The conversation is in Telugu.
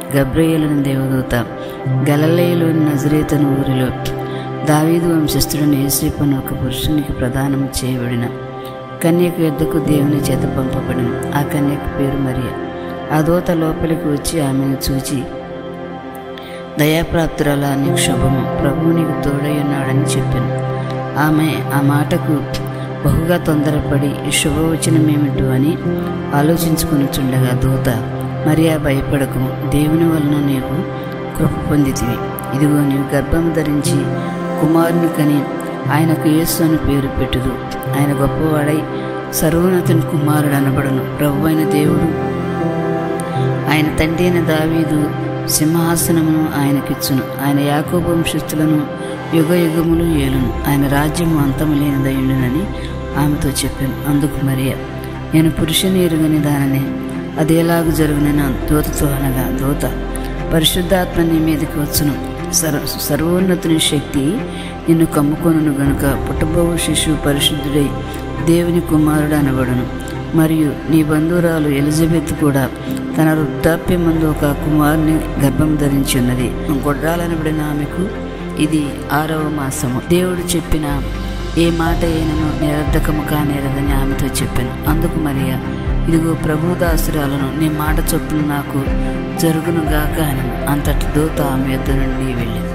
గబ్రయేలుని దేవదూత గలలయలోని నజరేతను ఊరిలో దావీదు వంశస్థుడని యేసేపను ఒక పురుషునికి ప్రదానం చేయబడిన కన్యక యుద్ధకు దేవుని చేత పంపబడిన ఆ కన్యక పేరు మరియ ఆ దూత లోపలికి వచ్చి ఆమెను చూచి దయాప్రాప్తురాలా నీకు శుభము ప్రభువు నీకు తోడై ఉన్నాడని చెప్పాను ఆమె ఆ మాటకు బహుగా తొందరపడి ఈ శుభవచనమేమిటో అని ఆలోచించుకుని దూత మరియా భయపడకము దేవుని వలన నీవు కృప పొందితివి ఇదిగో నీవు గర్భం ధరించి కుమారుని కని ఆయనకు యేసు అని పేరు పెట్టుదు ఆయన గొప్పవాడై సర్వోన్నతుని కుమారుడు అనబడును ప్రభు అయిన దేవుడు ఆయన తండ్రి అయిన దావీదు సింహాసనమును ఆయనకిచ్చును ఆయన యాకోబు వంశస్థులను యుగ యుగములు ఏలును ఆయన రాజ్యము అంతము లేనిదయుండునని ఆమెతో చెప్పాను అందుకు మరియ నేను పురుషుని ఎరుగని దాననే అదేలాగు జరుగునని దూతతో అనగా దూత పరిశుద్ధాత్మ నీ మీదకి వచ్చును సర్వ సర్వోన్నతుని శక్తి నిన్ను కమ్ముకొనును గనుక పుట్టబోవు శిశువు పరిశుద్ధుడై దేవుని కుమారుడు అనబడును మరియు నీ బంధువురాలు ఎలిజబెత్ కూడా తన వృద్ధాప్యమందు ఒక కుమారుని గర్భం ధరించి ఉన్నది గొడ్రాలనబడిన ఆమెకు ఇది ఆరవ మాసము దేవుడు చెప్పిన ఏ మాట అయినను నిరర్ధకము కానేరదని ఆమెతో చెప్పాను అందుకు మరియా ఇదిగో ప్రభు దాసురాలను నీ మాట చొప్పున నాకు జరుగునుగాక అని అంతటి దూత ఆమె యొద్ద నుండి వెళ్ళింది